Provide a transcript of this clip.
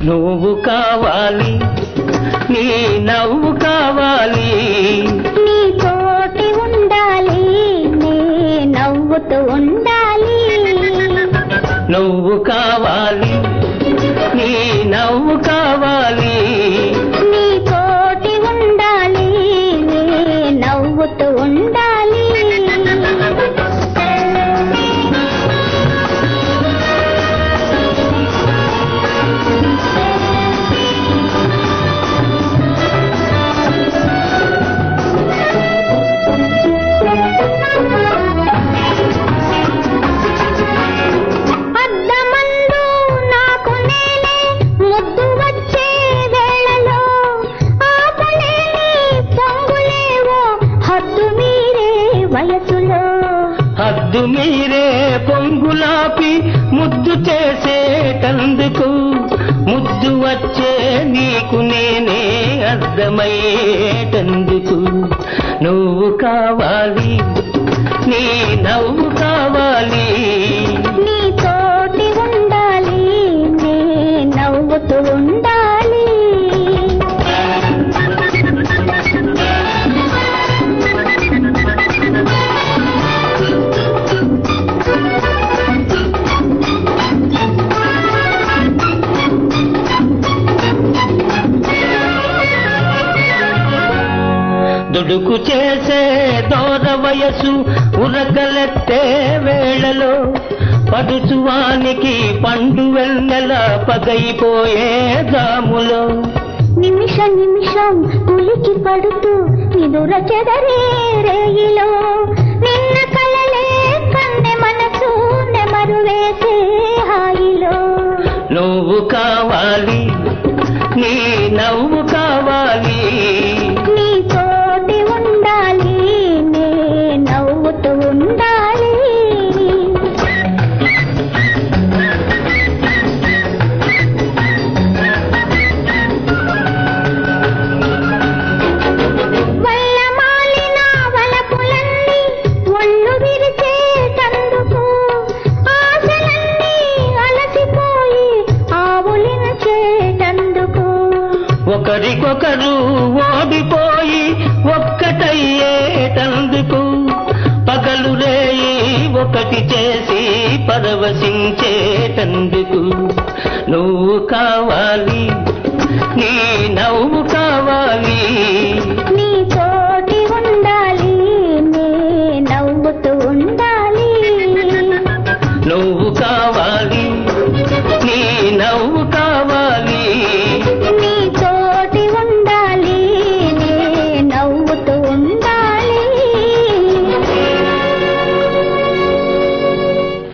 నువ్వు కావాలి నీ నవ్వు కావాలి నీ తోటి ఉండాలి నే నవ్వుతూ ఉండాలి నువ్వు కావాలి నీ నవ్వు కావాలి నీ తోటి ఉండాలి నే నవ్వుతూ ఉండాలి అద్దమందు నాకు నేనే ముద్దు వచ్చే వేళలో ఆపలేని పొంగులేవో హద్దు మీరే వయసులో హద్దు మీరే పొంగులాపి ముద్దు చేసేటందుకు ముద్దు వచ్చే నీకు నేనే అర్థమయ్యేటందుకు నువ్వు కావాలి నీ నవ్వు కావాలి నీ తోటి ఉండాలి నే నవ్వుతూ ఉండాలి దుడుకు చేసే దూర వయసు ఉరకలెత్తే వేళలో పడుచువానికి పండు వెన్నెల పగైపోయే జాములో నిమిష నిమిషం ఉలికి పడుతూ నిదుర చెదరే రేయిలో నిన్న కలలే కన్నె మనసు నెమరు వేసే హాయిలో నువ్వు కావాలి నీ నవ్వు కావాలి నీ తోటి ఉండాలి నే నవ్వుతూ ఉండాలి వల్లమాలిన వలపులన్నీ ఒళ్ళు విరిచేటందుకు ఆశలన్నీ అలసిపోయి ఆవులించేటందుకు ఒకరికొకరు ఓడిపోయి ఒక్కటయ్యేటందుకు పగలు రేయి ఒకటి చేసి పరవశించేటందుకు నువ్వు కావాలి నీ నవ్వు